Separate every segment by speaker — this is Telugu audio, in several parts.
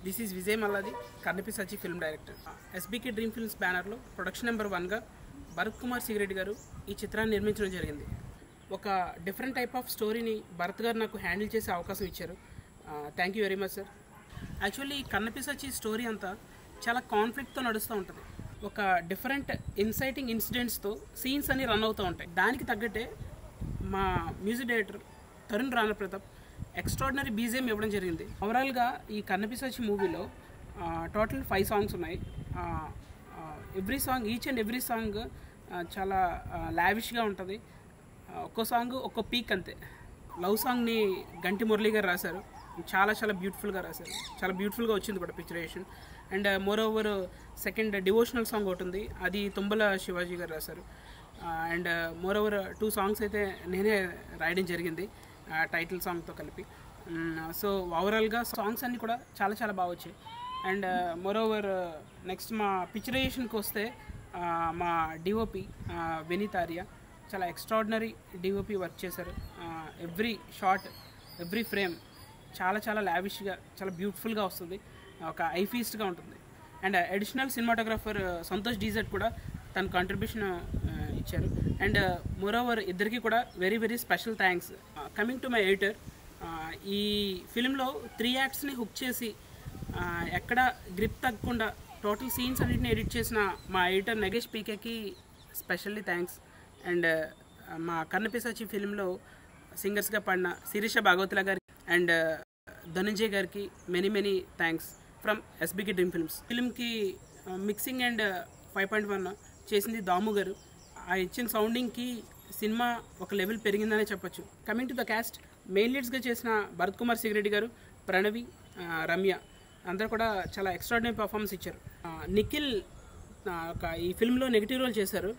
Speaker 1: this is Vijay Malladi Kannapi Sachi film director SBK dream films బ్యానర్లో ప్రొడక్షన్ నెంబర్ వన్గా భరత్ కుమార్ సిగిరెడ్డి గారు ఈ చిత్రాన్ని నిర్మించడం జరిగింది ఒక డిఫరెంట్ టైప్ ఆఫ్ స్టోరీని భరత్ గారు నాకు హ్యాండిల్ చేసే అవకాశం ఇచ్చారు thank you very much sir actually Kannapi Sachi story అంతా చాలా కాన్ఫ్లిక్ట్తో నడుస్తూ ఉంటుంది ఒక డిఫరెంట్ ఇన్సైటింగ్ ఇన్సిడెంట్స్తో సీన్స్ అన్ని రన్ అవుతూ ఉంటాయి దానికి తగ్గట్టే మా music director Tarun Rana Pratap extraordinary BGM ఇవ్వడం జరిగింది ఓవరాల్గా ఈ కన్నపిసాచి మూవీలో టోటల్ ఫైవ్ సాంగ్స్ ఉన్నాయి every song each and every song చాలా లావిష్గా ఉంటుంది ఒక్కో సాంగ్ ఒక్కో పీక్ అంతే లవ్ సాంగ్ని గంటి మురళి గారు రాశారు చాలా చాలా బ్యూటిఫుల్గా రాశారు చాలా బ్యూటిఫుల్గా వచ్చింది కూడా picturisation and moreover second devotional song ఒకటి ఉంది అది తుంబల శివాజీ గారు రాశారు and moreover two songs అయితే నేనే రాయడం జరిగింది టైటిల్ సాంగ్తో కలిపి సో ఓవరాల్గా సాంగ్స్ అన్నీ కూడా చాలా చాలా బాగా వచ్చాయి అండ్ మోర్ ఓవర్ నెక్స్ట్ మా పిక్చరైజేషన్కి వస్తే ఆ, మా డిఓపి వినీత్ ఆర్య చాలా ఎక్స్ట్రాడినరీ డిఓపి వర్క్ చేశారు ఎవ్రీ షాట్ ఎవ్రీ ఫ్రేమ్ చాలా చాలా లావిష్గా చాలా బ్యూటిఫుల్గా వస్తుంది ఒక ఐఫీస్ట్గా ఉంటుంది అండ్ అడిషనల్ సినిమాటోగ్రాఫర్ సంతోష్ డీజెట్ కూడా తన కాంట్రిబ్యూషన్ ఇచ్చారు అండ్ మోరోవర్ ఇద్దరికి కూడా very very special thanks coming to my editor ఈ ఫిల్మ్లో త్రీ యాక్ట్స్ని హుక్ చేసి ఆ, ఎక్కడ గ్రిప్ తగ్గకుండా టోటల్ సీన్స్ అన్నింటిని ఎడిట్ చేసిన మా ఎడిటర్ నగేష్ పీకేకి స్పెషల్లీ థ్యాంక్స్ అండ్ మా కన్నపిసాచి ఫిల్మ్లో సింగర్స్గా పాడిన శిరీష భాగవతుల గారికి అండ్ ధనంజయ్ గారికి మెనీ మెనీ థ్యాంక్స్ ఫ్రమ్ ఎస్బికి డ్రీమ్ ఫిల్మ్స్ ఫిల్మ్కి mixing and five point one చేసింది దాము గారు ఆ ఇచ్చిన సౌండింగ్కి సినిమా ఒక లెవెల్ పెరిగిందనే చెప్పొచ్చు coming to the cast main లీడ్స్గా చేసిన భరత్ కుమార్ సిగిరెడ్డి గారు ప్రణవి ఆ, రమ్య అందరూ కూడా చాలా ఎక్స్ట్రాడినరీ పర్ఫార్మెన్స్ ఇచ్చారు ఆ, నిఖిల్ ఆ, ఒక ఈ ఫిల్మ్లో నెగిటివ్ రోల్ చేశారు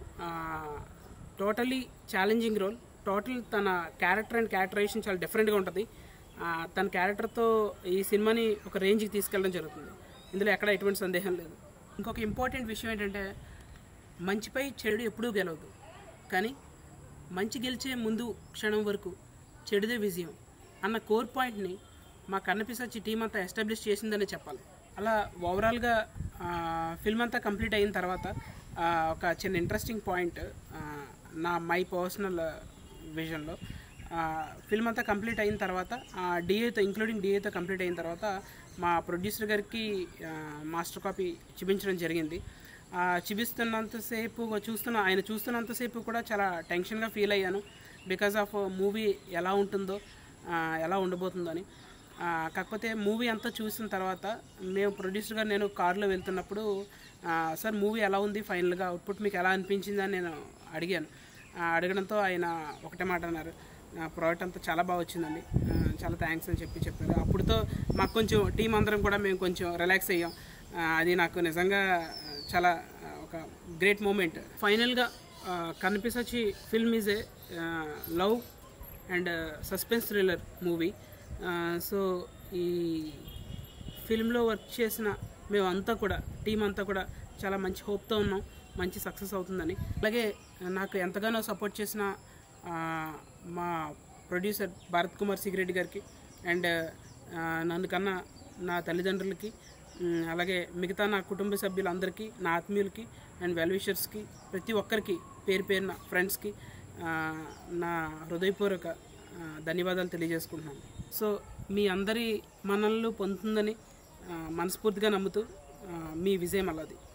Speaker 1: టోటలీ ఛాలెంజింగ్ రోల్ టోటల్ తన క్యారెక్టర్ అండ్ క్యారెక్టరైజేషన్ చాలా డిఫరెంట్గా ఉంటుంది ఆ, తన క్యారెక్టర్తో ఈ సినిమాని ఒక రేంజ్కి తీసుకెళ్ళడం జరుగుతుంది ఇందులో ఎక్కడ ఎటువంటి సందేహం లేదు ఇంకొక ఇంపార్టెంట్ విషయం ఏంటంటే మంచిపై చెడు ఎప్పుడూ గెలవదు కానీ మంచి గెలిచే ముందు క్షణం వరకు చెడుదే విజయం అన్న కోర్ పాయింట్ని మా కన్నపిసచ్చి టీం అంతా ఎస్టాబ్లిష్ చేసిందని చెప్పాలి అలా ఓవరాల్గా ఫిల్మ్ అంతా కంప్లీట్ అయిన తర్వాత ఆ, ఒక చిన్న ఇంట్రెస్టింగ్ పాయింట్ నా మై పర్సనల్ విజన్లో ఫిల్మ్ అంతా కంప్లీట్ అయిన తర్వాత డిఏతో ఇంక్లూడింగ్ డిఏతో కంప్లీట్ అయిన తర్వాత మా ప్రొడ్యూసర్ గారికి మాస్టర్ కాపీ చూపించడం జరిగింది ఆ, చూపిస్తున్నంతసేపు చూస్తున్న ఆయన చూస్తున్నంతసేపు కూడా చాలా టెన్షన్గా ఫీల్ అయ్యాను బికాజ్ ఆఫ్ మూవీ ఎలా ఉంటుందో ఆ, ఎలా ఉండబోతుందో అని ఆ, కాకపోతే మూవీ అంతా చూసిన తర్వాత మేము ప్రొడ్యూసర్ గారు నేను కారులో వెళ్తున్నప్పుడు ఆ, సార్ మూవీ ఎలా ఉంది ఫైనల్గా అవుట్పుట్ మీకు ఎలా అనిపించింది అని నేను అడిగాను ఆ, అడగడంతో ఆయన ఒకటే మాట అన్నారు నా ప్రోడక్ట్ అంతా చాలా బాగా వచ్చిందండి ఆ, చాలా థ్యాంక్స్ అని చెప్పి చెప్పారు అప్పుడుతో మాకు కొంచెం టీం అందరం కూడా మేము కొంచెం రిలాక్స్ అయ్యాం ఆ, అది నాకు నిజంగా చాలా ఆ, ఒక గ్రేట్ మూమెంట్ ఫైనల్గా కనిపిసొచ్చి film is a love and suspense thriller movie so ఈ ఫిల్మ్లో వర్క్ చేసిన మేమంతా కూడా టీం అంతా కూడా చాలా మంచి హోప్తో ఉన్నాం మంచి సక్సెస్ అవుతుందని అలాగే నాకు ఎంతగానో సపోర్ట్ చేసిన ఆ, మా ప్రొడ్యూసర్ భారత్ కుమార్ సిగిరెడ్డి గారికి అండ్ నన్ను కన్నా నా తల్లిదండ్రులకి ఉమ్, అలాగే మిగతా నా కుటుంబ సభ్యులందరికీ నా ఆత్మీయులకి అండ్ వెల్విషర్స్కి ప్రతి ఒక్కరికి పేరు పేరున ఫ్రెండ్స్కి ఆ, నా హృదయపూర్వక ఆ, ధన్యవాదాలు తెలియజేసుకుంటున్నాను సో మీ అందరి మనల్ని పొందుతుందని ఆ, మనస్ఫూర్తిగా నమ్ముతూ ఆ, మీ విజయం అల్లది